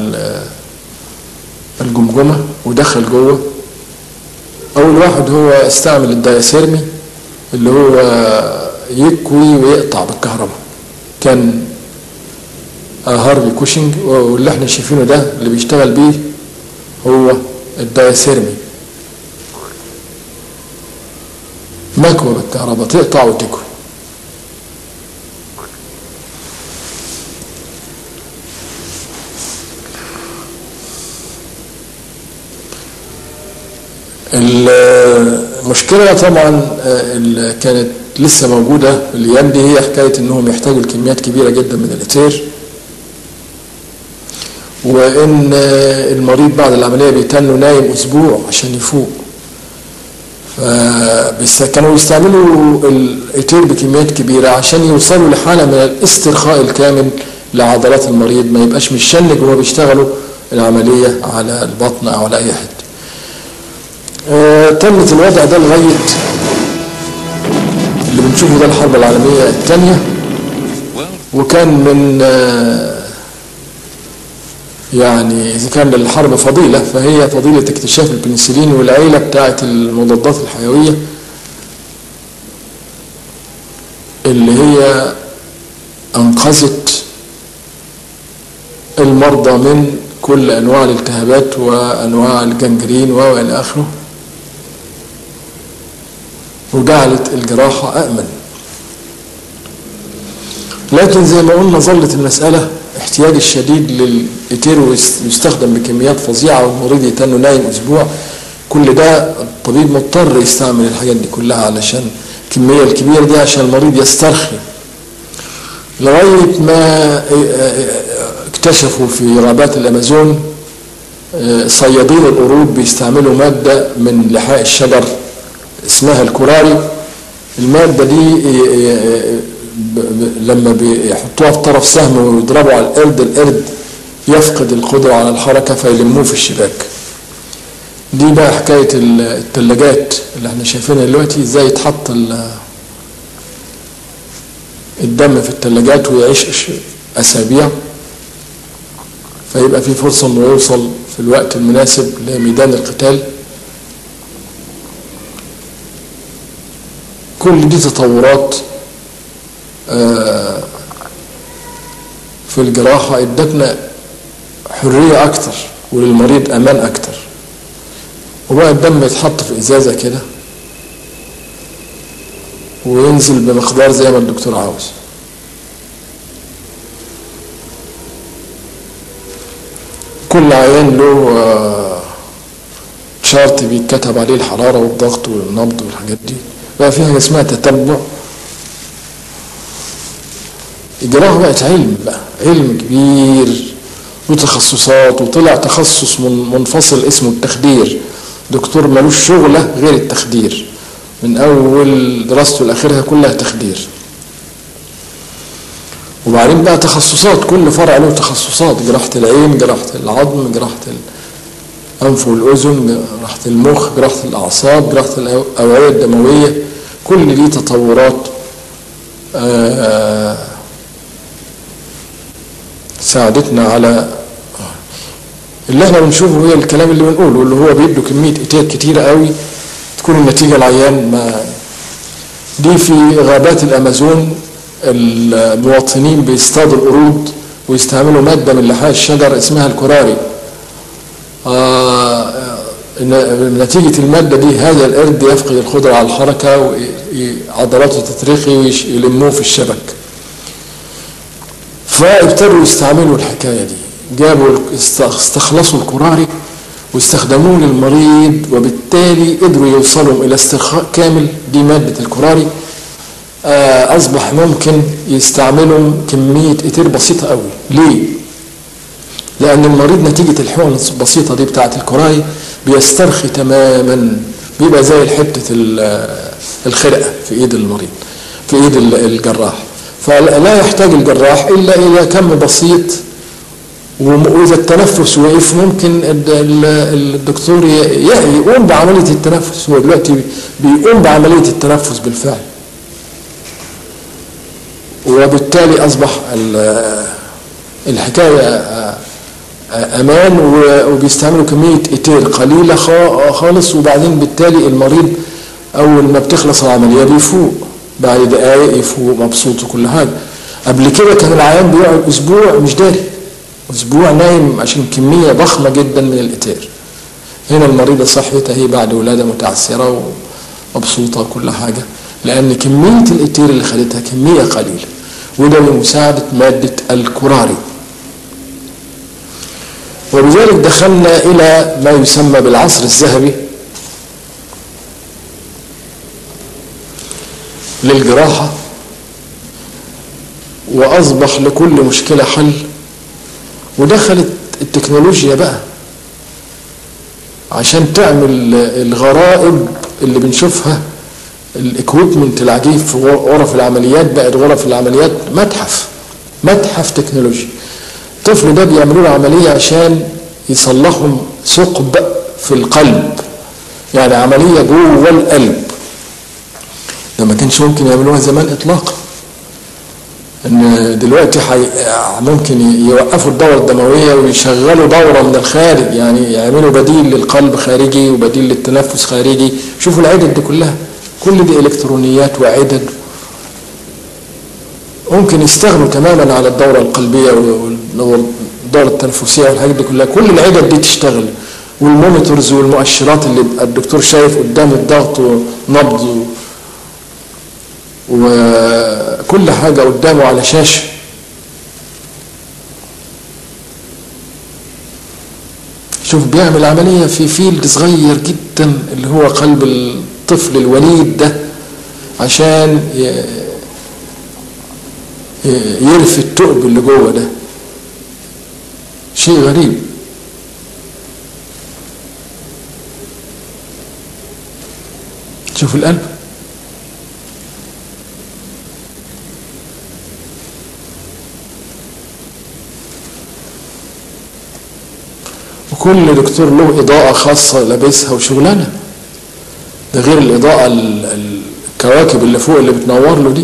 الجمجمة ودخل جوه أول واحد هو استعمل الدياسيرمي اللي هو يكوي ويقطع بالكهرباء كان هارفي كوشنج واللي احنا شايفينه ده اللي بيشتغل بيه هو الدياسيرمي مكوى بالكهرباء تقطع وتكوي المشكلة طبعا اللي كانت لسه موجودة الأيام دي هي حكاية إنهم يحتاجوا لكميات كبيرة جدا من الإتير وإن المريض بعد العملية بيتنوا نايم أسبوع عشان يفوق بس كانوا يستعملوا الإتير بكميات كبيرة عشان يوصلوا لحالة من الاسترخاء الكامل لعضلات المريض ما يبقاش مشنج وهو بيشتغلوا العملية على البطن أو على أي حتة آه تمت الوضع ده لغاية اللي بنشوفه ده الحرب العالمية الثانية وكان من آه يعني إذا كان للحرب فضيلة فهي فضيلة اكتشاف البنسلين والعيلة بتاعة المضادات الحيوية اللي هي أنقذت المرضى من كل أنواع الالتهابات وأنواع الجنجرين وإلى آخره وجعلت الجراحة أأمن لكن زي ما قلنا ظلت المسألة احتياج الشديد للإتير ويستخدم بكميات فظيعة والمريض يتنه نايم أسبوع كل ده الطبيب مضطر يستعمل الحاجات دي كلها علشان الكمية الكبيرة دي عشان المريض يسترخي لغاية ما اكتشفوا في غابات الأمازون صيادين القرود بيستعملوا مادة من لحاء الشجر اسمها الكوراري المادة دي لما بيحطوها في طرف سهم ويضربوا على القرد القرد يفقد القدرة على الحركة فيلموه في الشباك دي بقى حكاية التلاجات اللي احنا شايفينها دلوقتي ازاي يتحط الدم في التلاجات ويعيش أسابيع فيبقى في فرصة انه يوصل في الوقت المناسب لميدان القتال كل دي تطورات في الجراحة ادتنا حرية أكتر وللمريض أمان أكتر وبقى الدم يتحط في إزازة كده وينزل بمقدار زي ما الدكتور عاوز كل عيان له شارت بيتكتب عليه الحرارة والضغط والنبض والحاجات دي بقى في حاجة اسمها تتبع الجراحة بقت علم بقى علم كبير وتخصصات وطلع تخصص منفصل اسمه التخدير دكتور ملوش شغلة غير التخدير من أول دراسته لآخرها كلها تخدير وبعدين بقى تخصصات كل فرع له تخصصات جراحة العين جراحة العظم جراحة الأنف والأذن جراحة المخ جراحة الأعصاب جراحة الأوعية الدموية كل دي تطورات آه ساعدتنا على اللي احنا بنشوفه هي الكلام اللي بنقوله اللي هو بيدوا كمية اتيات كتيرة قوي تكون النتيجة العيان ما دي في غابات الأمازون المواطنين بيصطادوا القرود ويستعملوا مادة من لحاء الشجر اسمها الكوراري آه نتيجة المادة دي هذا القرد يفقد القدرة على الحركة وعضلاته تترخي ويلموه في الشبك فابتدوا يستعملوا الحكاية دي جابوا استخلصوا الكوراري واستخدموه للمريض وبالتالي قدروا يوصلوا إلى استرخاء كامل دي مادة الكوراري آه أصبح ممكن يستعملوا كمية إتير بسيطة قوي ليه؟ لأن المريض نتيجة الحقن البسيطة دي بتاعة الكوراري بيسترخي تماما بيبقى زي حتة الخرقة في إيد المريض في إيد الجراح فلا يحتاج الجراح إلا إلى كم بسيط وإذا التنفس وقف ممكن الدكتور يقوم بعملية التنفس هو دلوقتي بيقوم بعملية التنفس بالفعل وبالتالي أصبح الحكاية أمان وبيستعملوا كمية إتير قليلة خالص وبعدين بالتالي المريض أول ما بتخلص العملية بيفوق بعد دقايق يفوق مبسوط وكل حاجة قبل كده كان العيان بيقعد أسبوع مش داري أسبوع نايم عشان كمية ضخمة جدا من الإتير هنا المريضة صحيتها هي بعد ولادة متعسرة ومبسوطة وكل حاجة لأن كمية الإتير اللي خدتها كمية قليلة وده بمساعدة مادة الكوراري وبذلك دخلنا إلى ما يسمى بالعصر الذهبي للجراحة وأصبح لكل مشكلة حل ودخلت التكنولوجيا بقى عشان تعمل الغرائب اللي بنشوفها الاكويبمنت العجيب في غرف العمليات بقت غرف العمليات متحف متحف تكنولوجي الطفل ده بيعملوا له عمليه عشان يصلحوا ثقب في القلب يعني عمليه جوه القلب ده ما كانش ممكن يعملوها زمان اطلاقا ان دلوقتي حي... ممكن يوقفوا الدوره الدمويه ويشغلوا دوره من الخارج يعني يعملوا بديل للقلب خارجي وبديل للتنفس خارجي شوفوا العدد دي كلها كل دي الكترونيات وعدد ممكن يستغنوا تماما على الدوره القلبيه والدوره التنفسيه والحاجات دي كلها كل العدد دي تشتغل والمونيتورز والمؤشرات اللي الدكتور شايف قدام الضغط ونبض وكل حاجة قدامه على شاشة شوف بيعمل عملية في فيلد صغير جدا اللي هو قلب الطفل الوليد ده عشان يرفي التؤب اللي جوه ده شيء غريب شوف القلب وكل دكتور له إضاءة خاصة لابسها وشغلانة ده غير الإضاءة الكواكب اللي فوق اللي بتنور له دي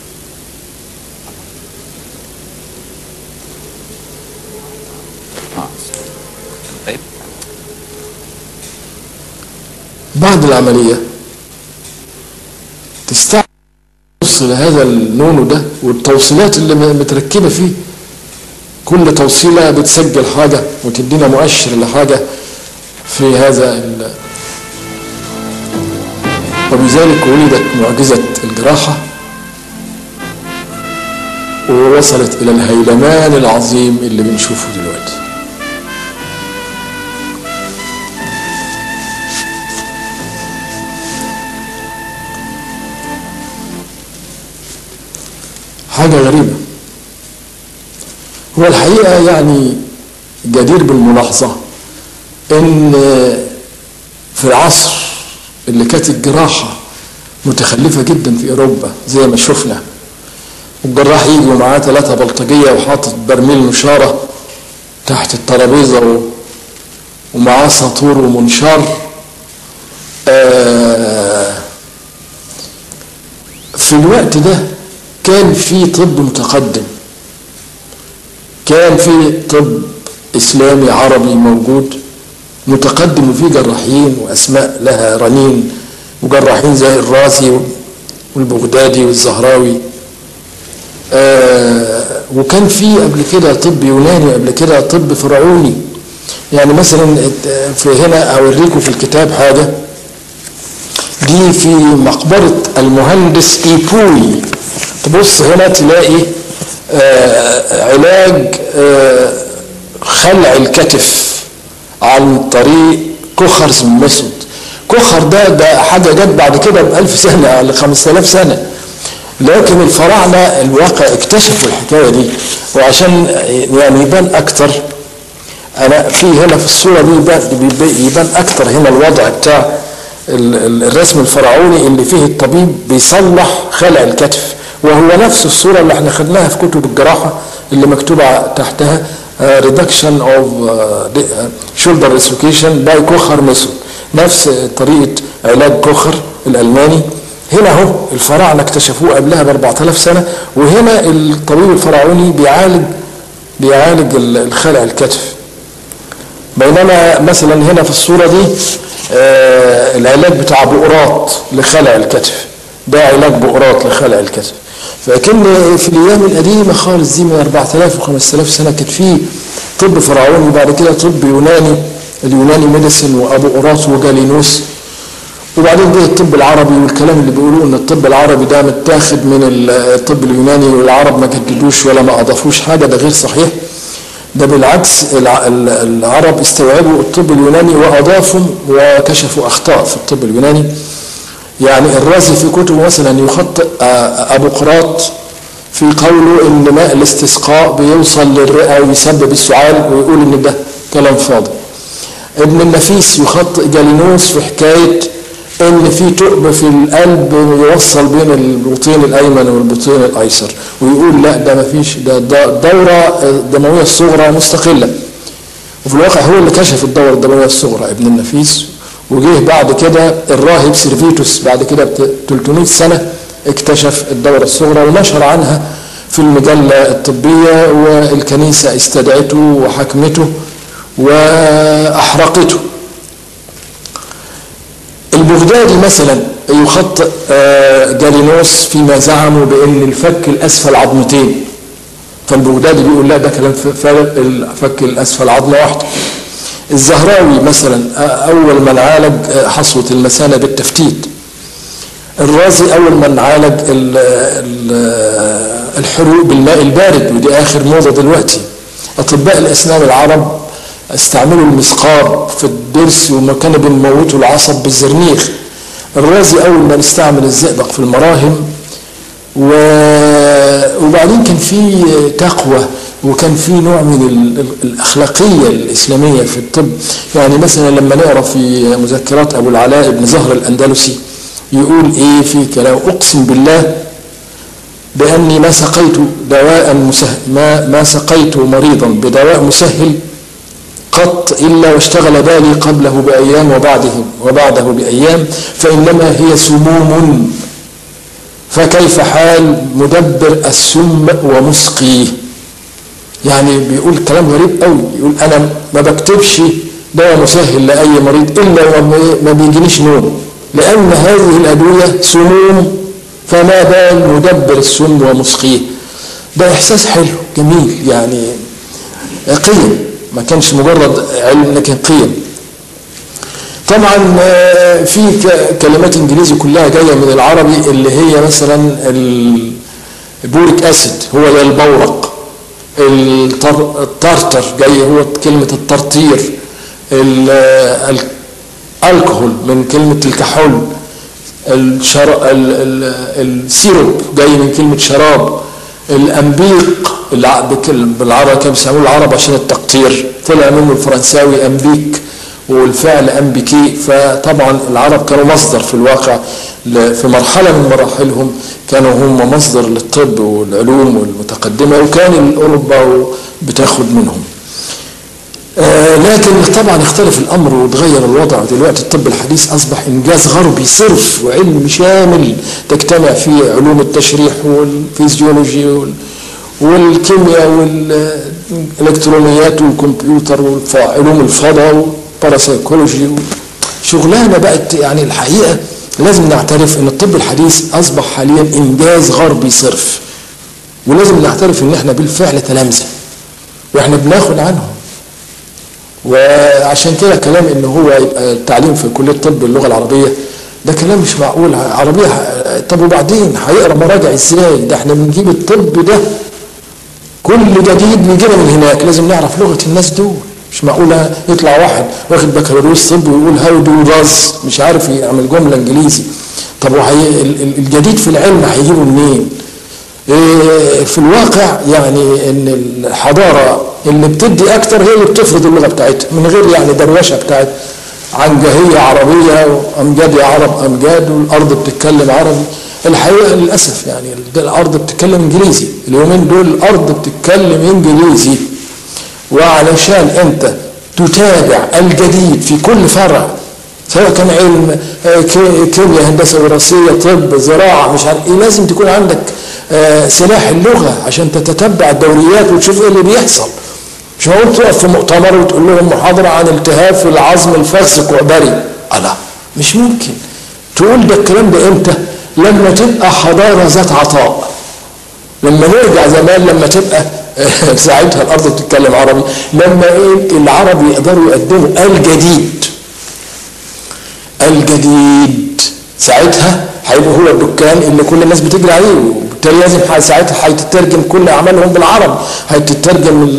بعد العملية تستعمل توصل هذا النونو ده والتوصيلات اللي متركبة فيه كل توصيلة بتسجل حاجة وتدينا مؤشر لحاجة في هذا ال وبذلك ولدت معجزة الجراحة ووصلت إلى الهيلمان العظيم اللي بنشوفه دلوقتي حاجة غريبة هو الحقيقة يعني جدير بالملاحظة ان في العصر اللي كانت الجراحة متخلفة جدا في اوروبا زي ما شفنا والجراح يجي ومعاه ثلاثة بلطجية وحاطط برميل نشارة تحت الترابيزة و... ومعاه ساطور ومنشار آه في الوقت ده كان في طب متقدم كان في طب اسلامي عربي موجود متقدم وفيه جراحين واسماء لها رنين وجراحين زي الرازي والبغدادي والزهراوي آه وكان في قبل كده طب يوناني قبل كده طب فرعوني يعني مثلا في هنا اوريكم في الكتاب حاجه دي في مقبره المهندس ايبوي تبص هنا تلاقي آه علاج آه خلع الكتف عن طريق كوخرز ميثود كوخر ده ده حاجه جت بعد كده ب 1000 سنه ولا 5000 سنه لكن الفراعنه الواقع اكتشفوا الحكايه دي وعشان يعني يبان اكتر انا في هنا في الصوره دي يبان اكتر هنا الوضع بتاع الرسم الفرعوني اللي فيه الطبيب بيصلح خلع الكتف وهو نفس الصورة اللي احنا خدناها في كتب الجراحة اللي مكتوبة تحتها reduction of shoulder dislocation by كوخر ميثود نفس طريقة علاج كوخر الألماني هنا اهو الفراعنة اكتشفوه قبلها ب 4000 سنة وهنا الطبيب الفرعوني بيعالج بيعالج الخلع الكتف بينما مثلا هنا في الصورة دي آه العلاج بتاع بؤرات لخلع الكتف ده علاج بؤرات لخلع الكتف فكان في الايام القديمه خالص دي من 4000 و5000 سنه كان في طب فرعوني وبعد كده طب يوناني اليوناني ميديسن وابو قراص وجالينوس وبعدين جه الطب العربي والكلام اللي بيقولوه ان الطب العربي ده متاخد من الطب اليوناني والعرب ما جددوش ولا ما اضافوش حاجه ده غير صحيح ده بالعكس العرب استوعبوا الطب اليوناني واضافوا وكشفوا اخطاء في الطب اليوناني يعني الرازي في كتبه مثلا يخطئ ابو قراط في قوله ان ماء الاستسقاء بيوصل للرئه ويسبب السعال ويقول ان ده كلام فاضي ابن النفيس يخطئ جالينوس في حكايه ان في تؤب في القلب يوصل بين البطين الايمن والبطين الايسر ويقول لا ده ما فيش ده, ده الدوره الدمويه الصغرى مستقله وفي الواقع هو اللي كشف الدوره الدمويه الصغرى ابن النفيس وجه بعد كده الراهب سيرفيتوس بعد كده ب 300 سنه اكتشف الدوره الصغرى ونشر عنها في المجله الطبيه والكنيسه استدعته وحكمته واحرقته البغدادي مثلا يخطئ جالينوس فيما زعموا بان الفك الاسفل عظمتين فالبغدادي بيقول لا ده كلام الفك الاسفل عظمه واحده الزهراوي مثلا اول من عالج حصوه المثانه بالتفتيت الرازي اول من عالج الحروق بالماء البارد ودي اخر موضه دلوقتي اطباء الاسنان العرب استعملوا المسقار في الضرس وما كانوا بنموتوا العصب بالزرنيخ الرازي اول ما استعمل الزئبق في المراهم و... وبعدين كان في تقوى وكان في نوع من الاخلاقيه الاسلاميه في الطب يعني مثلا لما نقرا في مذكرات ابو العلاء بن زهر الاندلسي يقول ايه في كلام اقسم بالله باني ما سقيت دواء مسهل ما ما سقيت مريضا بدواء مسهل قط إلا واشتغل بالي قبله بأيام وبعده وبعده بأيام فإنما هي سموم فكيف حال مدبر السم ومسقيه يعني بيقول كلام غريب قوي يقول أنا ما بكتبش دواء مسهل لأي مريض إلا ما بيجينيش نوم لأن هذه الأدوية سموم فما بال مدبر السم ومسقيه ده إحساس حلو جميل يعني قيم ما كانش مجرد علم لكن قيم طبعا في كلمات انجليزي كلها جايه من العربي اللي هي مثلا البوريك اسيد هو ده البورق الترتر جاي هو كلمه الترطير الكحول من كلمه الكحول الشر... السيروب جاي من كلمه شراب الانبيق بالعربي كانوا بيسموه العرب عشان التقطير طلع منه الفرنساوي انبيك والفعل انبيكي فطبعا العرب كانوا مصدر في الواقع في مرحله من مراحلهم كانوا هم مصدر للطب والعلوم والمتقدمه وكان اوروبا بتاخد منهم آه لكن طبعا اختلف الامر وتغير الوضع دلوقتي الطب الحديث اصبح انجاز غربي صرف وعلم شامل تجتمع فيه علوم التشريح والفيزيولوجي وال والكيمياء والالكترونيات والكمبيوتر وعلوم الفضاء والباراسيكولوجي شغلانه بقت يعني الحقيقه لازم نعترف ان الطب الحديث اصبح حاليا انجاز غربي صرف ولازم نعترف ان احنا بالفعل تلامذه واحنا بناخد عنهم وعشان كده كلام ان هو يبقى التعليم في كليه الطب اللغه العربيه ده كلام مش معقول عربيه طب وبعدين هيقرا مراجع ازاي ده احنا بنجيب الطب ده كل جديد بيجينا من هناك لازم نعرف لغه الناس دول مش معقوله يطلع واحد واخد بكالوريوس طب ويقول هاو دو داز مش عارف يعمل جمله انجليزي طب وهي الجديد في العلم هيجيبه منين؟ إيه في الواقع يعني ان الحضاره اللي بتدي اكتر هي اللي بتفرض اللغه بتاعتها من غير يعني دروشه بتاعت عنجهيه عربيه وامجاد يا عرب امجاد والارض بتتكلم عربي الحقيقه للاسف يعني الارض بتتكلم انجليزي اليومين دول الارض بتتكلم انجليزي وعلشان انت تتابع الجديد في كل فرع سواء كان علم كيمياء هندسه وراثيه طب زراعه مش عارف ايه لازم تكون عندك سلاح اللغه عشان تتتبع الدوريات وتشوف ايه اللي بيحصل مش معقول تقف في مؤتمر وتقول لهم محاضره عن التهاب في العظم الفاسق وعبري لا مش ممكن تقول ده الكلام ده امتى لما تبقى حضاره ذات عطاء لما نرجع زمان لما تبقى ساعتها الارض بتتكلم عربي لما ايه العرب يقدروا يقدموا الجديد الجديد ساعتها هيبقى هو الدكان اللي كل الناس بتجري عليه وبالتالي لازم ساعتها هيتترجم كل اعمالهم بالعرب هيتترجم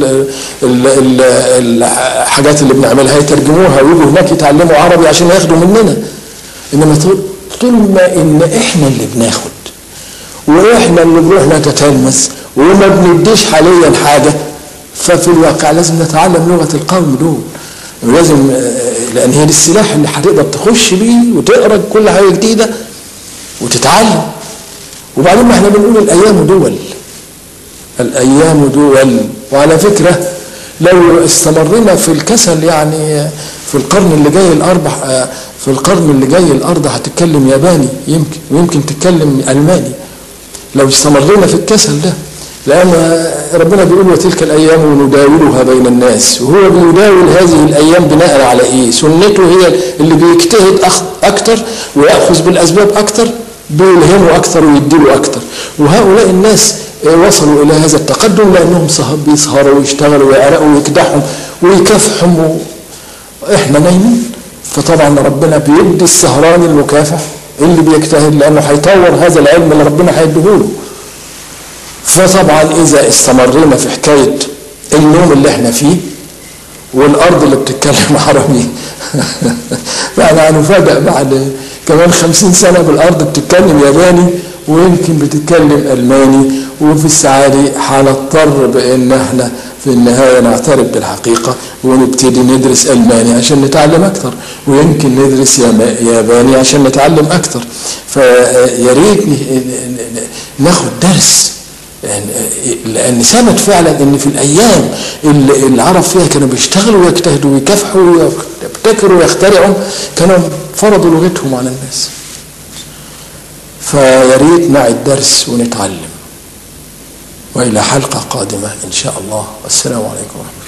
الحاجات اللي بنعملها هيترجموها ويجوا هناك يتعلموا عربي عشان ياخدوا مننا انما طول ما ان احنا اللي بناخد واحنا اللي بنروح نتتلمس وما بنديش حاليا حاجه ففي الواقع لازم نتعلم لغه القوم دول ولازم لان هي دي السلاح اللي هتقدر تخش بيه وتقرا كل حاجه جديده وتتعلم وبعدين ما احنا بنقول الايام دول الايام دول وعلى فكره لو استمرنا في الكسل يعني في القرن اللي جاي الاربع في القرن اللي جاي الارض هتتكلم ياباني يمكن ويمكن تتكلم الماني لو استمرنا في الكسل ده لان ربنا بيقول وتلك الايام نداولها بين الناس وهو بيداول هذه الايام بناء على ايه سنته هي اللي بيجتهد اكتر وياخذ بالاسباب اكتر بيلهمه اكتر ويديله اكتر وهؤلاء الناس وصلوا الى هذا التقدم لانهم بيسهروا ويشتغلوا ويعرقوا ويكدحوا ويكافحوا احنا نايمين فطبعا ربنا بيدي السهران المكافح اللي بيجتهد لانه هيطور هذا العلم اللي ربنا هيديهوله فطبعا اذا استمرينا في حكايه النوم اللي احنا فيه والارض اللي بتتكلم عربي يعني هنفاجئ بعد كمان خمسين سنة بالأرض بتتكلم ياباني ويمكن بتتكلم ألماني وفي السعادة هنضطر بأن احنا في النهاية نعترف بالحقيقة ونبتدي ندرس ألماني عشان نتعلم أكثر ويمكن ندرس ياباني عشان نتعلم أكثر فيا ريت ناخد درس لان ثبت فعلا ان في الايام اللي العرب فيها كانوا بيشتغلوا ويجتهدوا ويكافحوا ويبتكروا ويخترعوا كانوا فرضوا لغتهم على الناس فيا ريت نعد درس ونتعلم والى حلقه قادمه ان شاء الله والسلام عليكم ورحمه الله